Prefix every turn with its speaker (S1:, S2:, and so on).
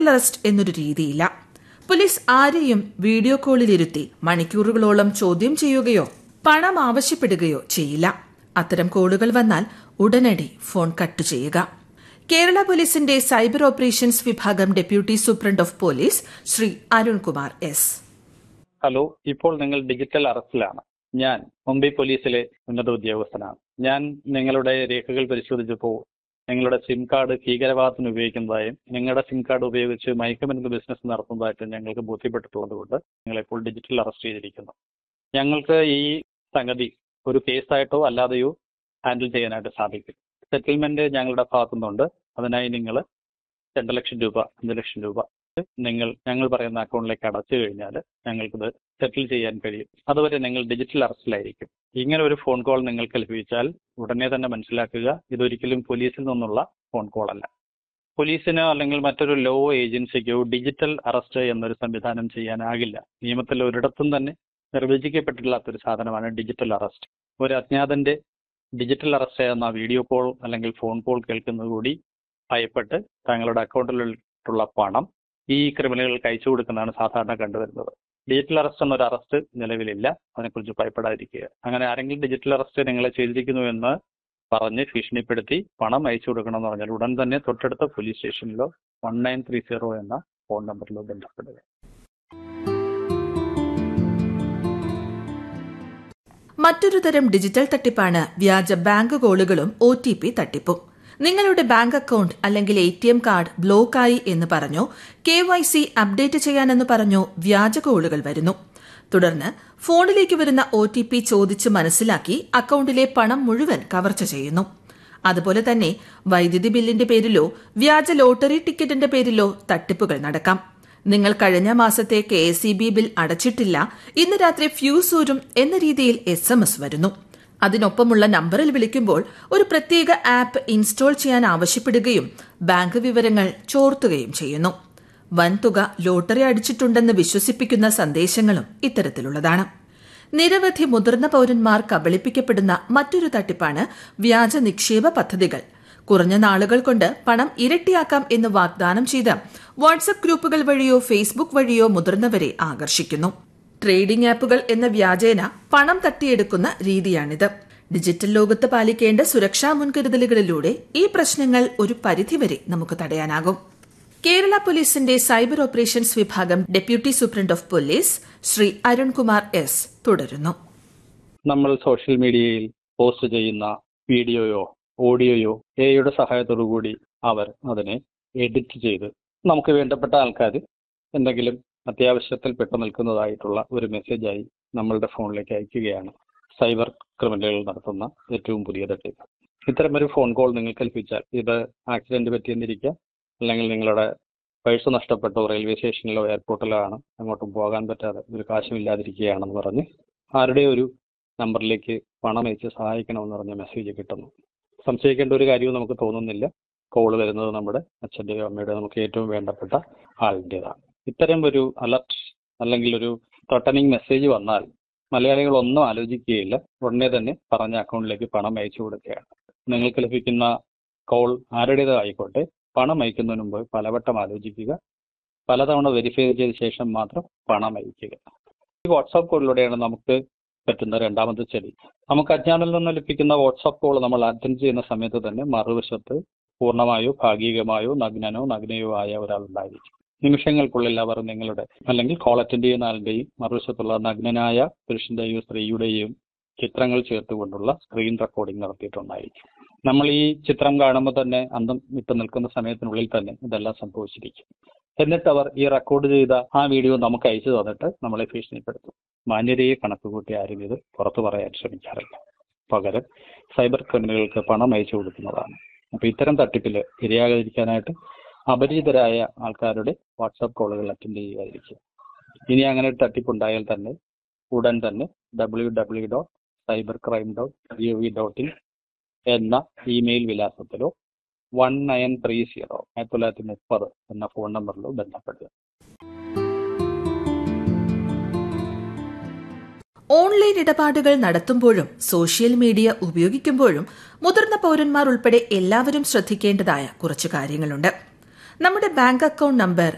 S1: arrest എന്നൊരു രീതിയില്ല police ആരെയും video കോളിലിരുത്തി മണിക്കൂറുകളോളം ചോദ്യം ചെയ്യുകയോ പണം ആവശ്യപ്പെടുകയോ ചെയ്യില്ല അത്തരം കോളുകൾ വന്നാൽ ഉടനടി ഫോൺ കട്ട് ചെയ്യുക കേരള പോലീസിന്റെ സൈബർ ഓപ്പറേഷൻസ് വിഭാഗം deputy superintendent of police Shri Arunkumar S
S2: hello ഇപ്പോൾ നിങ്ങൾ ഡിജിറ്റൽ അറസ്റ്റിലാണ് ഞാൻ മുംബൈ പോലീസിലെ ഉന്നത ഉദ്യോഗസ്ഥനാണ് ഞാൻ നിങ്ങളുടെ രേഖകൾ പരിശോധിച്ചപ്പോൾ നിങ്ങളുടെ സിം കാർഡ് ഭീകരവാദത്തിന് ഉപയോഗിക്കുന്നതായും നിങ്ങളുടെ സിം കാർഡ് ഉപയോഗിച്ച് മയക്കുമരുന്ന് ബിസിനസ് നടത്തുന്നതായിട്ടും ഞങ്ങൾക്ക് ബോധ്യപ്പെട്ടിട്ടുള്ളത് കൊണ്ട് നിങ്ങളിപ്പോൾ ഡിജിറ്റൽ അറസ്റ്റ് ചെയ്തിരിക്കുന്നു ഞങ്ങൾക്ക് ഈ സംഗതി ഒരു കേസായിട്ടോ അല്ലാതെയോ ഹാൻഡിൽ ചെയ്യാനായിട്ട് സാധിക്കും സെറ്റിൽമെന്റ് ഞങ്ങളുടെ ഭാഗത്തുനിന്നുണ്ട് അതിനായി നിങ്ങൾ രണ്ട് ലക്ഷം രൂപ അഞ്ച് ലക്ഷം രൂപ നിങ്ങൾ ഞങ്ങൾ പറയുന്ന അക്കൗണ്ടിലേക്ക് അടച്ചു കഴിഞ്ഞാൽ ഞങ്ങൾക്കിത് സെറ്റിൽ ചെയ്യാൻ കഴിയും അതുവരെ നിങ്ങൾ ഡിജിറ്റൽ അറസ്റ്റിലായിരിക്കും ഇങ്ങനെ ഒരു ഫോൺ കോൾ നിങ്ങൾക്ക് ലഭിച്ചാൽ ഉടനെ തന്നെ മനസ്സിലാക്കുക ഇതൊരിക്കലും പോലീസിൽ നിന്നുള്ള ഫോൺ കോൾ അല്ല പോലീസിനോ അല്ലെങ്കിൽ മറ്റൊരു ലോ ഏജൻസിക്കോ ഡിജിറ്റൽ അറസ്റ്റ് എന്നൊരു സംവിധാനം ചെയ്യാനാകില്ല നിയമത്തിൽ ഒരിടത്തും തന്നെ നിർവചിക്കപ്പെട്ടിട്ടില്ലാത്തൊരു സാധനമാണ് ഡിജിറ്റൽ അറസ്റ്റ് ഒരു അജ്ഞാതന്റെ ഡിജിറ്റൽ അറസ്റ്റ് എന്ന വീഡിയോ കോൾ അല്ലെങ്കിൽ ഫോൺ കോൾ കേൾക്കുന്നത് കൂടി ഭയപ്പെട്ട് തങ്ങളുടെ അക്കൗണ്ടിലുള്ള പണം ഈ ക്രിമിനലുകൾക്ക് അയച്ചു കൊടുക്കുന്നതാണ് സാധാരണ കണ്ടുവരുന്നത് ഡിജിറ്റൽ അറസ്റ്റ് എന്നൊരു അറസ്റ്റ് നിലവിലില്ല അതിനെക്കുറിച്ച് ഭയപ്പെടാതിരിക്കുക അങ്ങനെ ആരെങ്കിലും ഡിജിറ്റൽ അറസ്റ്റ് നിങ്ങളെ ചെയ്തിരിക്കുന്നു എന്ന് പറഞ്ഞ് ഭീഷണിപ്പെടുത്തി പണം അയച്ചു കൊടുക്കണമെന്ന് പറഞ്ഞാൽ ഉടൻ തന്നെ തൊട്ടടുത്ത പോലീസ് സ്റ്റേഷനിലോ വൺ നയൻ ത്രീ സീറോ എന്ന ഫോൺ നമ്പറിലോ ബന്ധപ്പെടുക
S1: മറ്റൊരു തരം ഡിജിറ്റൽ തട്ടിപ്പാണ് വ്യാജ ബാങ്ക് കോളുകളും ഒ ടി പി തട്ടിപ്പും നിങ്ങളുടെ ബാങ്ക് അക്കൌണ്ട് അല്ലെങ്കിൽ എ ടി എം കാർഡ് ബ്ലോക്കായി എന്ന് പറഞ്ഞോ കെ വൈ സി അപ്ഡേറ്റ് ചെയ്യാനെന്ന് പറഞ്ഞോ വ്യാജ കോളുകൾ വരുന്നു തുടർന്ന് ഫോണിലേക്ക് വരുന്ന ഒ ടി പി ചോദിച്ച് മനസ്സിലാക്കി അക്കൌണ്ടിലെ പണം മുഴുവൻ കവർച്ച ചെയ്യുന്നു അതുപോലെ തന്നെ വൈദ്യുതി ബില്ലിന്റെ പേരിലോ വ്യാജ ലോട്ടറി ടിക്കറ്റിന്റെ പേരിലോ തട്ടിപ്പുകൾ നടക്കാം നിങ്ങൾ കഴിഞ്ഞ മാസത്തെ K S E B bill അടച്ചിട്ടില്ല ഇന്ന് രാത്രി ഫ്യൂസ് ഊരും എന്ന രീതിയിൽ എസ് എം എസ് വരുന്നു അതിനൊപ്പമുള്ള നമ്പറിൽ വിളിക്കുമ്പോൾ ഒരു പ്രത്യേക ആപ്പ് ഇൻസ്റ്റാൾ ചെയ്യാൻ ആവശ്യപ്പെടുകയും ബാങ്ക് വിവരങ്ങൾ ചോർത്തുകയും ചെയ്യുന്നു വൻതുക ലോട്ടറി അടിച്ചിട്ടുണ്ടെന്ന് വിശ്വസിപ്പിക്കുന്ന സന്ദേശങ്ങളും ഇത്തരത്തിലുള്ളതാണ് നിരവധി മുതിർന്ന പൌരന്മാർ കബളിപ്പിക്കപ്പെടുന്ന മറ്റൊരു തട്ടിപ്പാണ് വ്യാജ നിക്ഷേപ പദ്ധതികൾ കുറഞ്ഞ നാളുകൾ കൊണ്ട് പണം ഇരട്ടിയാക്കാം എന്ന് വാഗ്ദാനം ചെയ്ത് വാട്സ്ആപ്പ് ഗ്രൂപ്പുകൾ വഴിയോ ഫേസ്ബുക്ക് വഴിയോ മുതിർന്നവരെ ആകർഷിക്കുന്നു ട്രേഡിംഗ് ആപ്പുകൾ എന്ന വ്യാജേന പണം തട്ടിയെടുക്കുന്ന രീതിയാണിത് ഡിജിറ്റൽ ലോകത്ത് പാലിക്കേണ്ട സുരക്ഷാ മുൻകരുതലുകളിലൂടെ ഈ പ്രശ്നങ്ങൾ ഒരു പരിധിവരെ നമുക്ക് തടയാനാകും കേരള പോലീസിന്റെ സൈബർ ഓപ്പറേഷൻസ് വിഭാഗം deputy superintendent of police Shri Arunkumar S തുടരുന്നു
S2: നമ്മൾ സോഷ്യൽ മീഡിയയിൽ പോസ്റ്റ് ചെയ്യുന്ന വീഡിയോയോ ഓഡിയോയോ എയുടെ സഹായത്തോടു കൂടി അവർ അതിനെ എഡിറ്റ് ചെയ്ത് നമുക്ക് വേണ്ടപ്പെട്ട ആൾക്കാർ എന്തെങ്കിലും അത്യാവശ്യത്തിൽ പെട്ടു നിൽക്കുന്നതായിട്ടുള്ള ഒരു മെസ്സേജായി നമ്മളുടെ ഫോണിലേക്ക് അയക്കുകയാണ് സൈബർ ക്രിമിനലുകൾ നടത്തുന്ന ഏറ്റവും പുതിയ തട്ടിപ്പ് ഇത്തരം ഒരു ഫോൺ കോൾ നിങ്ങൾക്ക് ലഭിച്ചാൽ ഇത് ആക്സിഡന്റ് പറ്റിയെന്നിരിക്കുക അല്ലെങ്കിൽ നിങ്ങളുടെ പേഴ്സ് നഷ്ടപ്പെട്ടോ റെയിൽവേ സ്റ്റേഷനിലോ എയർപോർട്ടിലോ ആണ് അങ്ങോട്ടും പോകാൻ പറ്റാതെ ഒരു കാശുമില്ലാതിരിക്കുകയാണെന്ന് പറഞ്ഞ് ആരുടെ ഒരു നമ്പറിലേക്ക് പണം അയച്ച് സഹായിക്കണമെന്ന് പറഞ്ഞ മെസ്സേജ് കിട്ടുന്നു സംശയിക്കേണ്ട ഒരു കാര്യവും നമുക്ക് തോന്നുന്നില്ല കോൾ വരുന്നത് നമ്മുടെ അച്ഛൻ്റെയോ അമ്മയുടെയോ നമുക്ക് ഏറ്റവും വേണ്ടപ്പെട്ട ആളിൻ്റെതാണ് ഇത്തരം ഒരു അലർട്ട് അല്ലെങ്കിൽ ഒരു ത്രട്ടനിങ് മെസ്സേജ് വന്നാൽ മലയാളികൾ ഒന്നും ആലോചിക്കുകയില്ല ഉടനെ തന്നെ പറഞ്ഞ അക്കൗണ്ടിലേക്ക് പണം അയച്ചു കൊടുക്കുകയാണ് നിങ്ങൾക്ക് ലഭിക്കുന്ന കോൾ ആരുടേതോ ആയിക്കോട്ടെ പണം അയക്കുന്നതിന് മുമ്പ് പലവട്ടം ആലോചിക്കുക പലതവണ വെരിഫൈ ചെയ്ത ശേഷം മാത്രം പണം അയക്കുക ഈ വാട്സാപ്പ് കോളിലൂടെയാണ് നമുക്ക് പറ്റുന്ന രണ്ടാമത്തെ ചെടി നമുക്ക് അജ്ഞാനിൽ നിന്ന് ലഭിക്കുന്ന വാട്സാപ്പ് കോൾ നമ്മൾ അറ്റൻഡ് ചെയ്യുന്ന സമയത്ത് തന്നെ മറുവശത്ത് പൂർണ്ണമായോ ഭാഗികമായോ നഗ്നനോ നഗ്നയോ ആയ ഒരാളുണ്ടായിരിക്കും നിമിഷങ്ങൾക്കുള്ളിൽ അവർ നിങ്ങളുടെ അല്ലെങ്കിൽ കോൾ അറ്റൻഡ് ചെയ്യുന്ന ആളുടെയും മറുവശത്തുള്ള നഗ്നനായ പുരുഷന്റെയോ സ്ത്രീയുടെയും ചിത്രങ്ങൾ ചേർത്തുകൊണ്ടുള്ള സ്ക്രീൻ റെക്കോർഡിംഗ് നടത്തിയിട്ടുണ്ടായിരിക്കും നമ്മൾ ഈ ചിത്രം കാണുമ്പോൾ തന്നെ അന്തം വിട്ടു നിൽക്കുന്ന സമയത്തിനുള്ളിൽ തന്നെ ഇതെല്ലാം സംഭവിച്ചിരിക്കും എന്നിട്ട് അവർ ഈ റെക്കോർഡ് ചെയ്ത ആ വീഡിയോ നമുക്ക് അയച്ചു തന്നിട്ട് നമ്മളെ ഭീഷണിപ്പെടുത്തും മാന്യതയെ കണക്കുകൂട്ടി ആരും ഇത് പുറത്തു പറയാൻ ശ്രമിക്കാറില്ല പകരം സൈബർ ക്രിമിനലുകൾക്ക് പണം അയച്ചു കൊടുക്കുന്നതാണ് അപ്പൊ ഇത്തരം തട്ടിപ്പിൽ ഇരയാകാതിരിക്കാനായിട്ട് അപരിചിതരായ ആൾക്കാരുടെ വാട്സാപ്പ് കോളുകൾ അറ്റൻഡ് ചെയ്യാതിരിക്കുക ഇനി അങ്ങനെ ഒരു തട്ടിപ്പുണ്ടായാൽ തന്നെ ഉടൻ തന്നെ W W dot cyber crime dot G O V dot in എന്ന ഇമെയിൽ വിലാസത്തിലോ വൺ നയൻ ത്രീ സീറോ ആയിരത്തി തൊള്ളായിരത്തി മുപ്പത് എന്ന ഫോൺ നമ്പറിലോ ബന്ധപ്പെടുക
S1: ഓൺലൈൻ ഇടപാടുകൾ നടത്തുമ്പോഴും സോഷ്യൽ മീഡിയ ഉപയോഗിക്കുമ്പോഴും മുതിർന്ന പൌരന്മാർ ഉൾപ്പെടെ എല്ലാവരും ശ്രദ്ധിക്കേണ്ടതായ കുറച്ചു കാര്യങ്ങളുണ്ട് നമ്മുടെ ബാങ്ക് അക്കൌണ്ട് നമ്പർ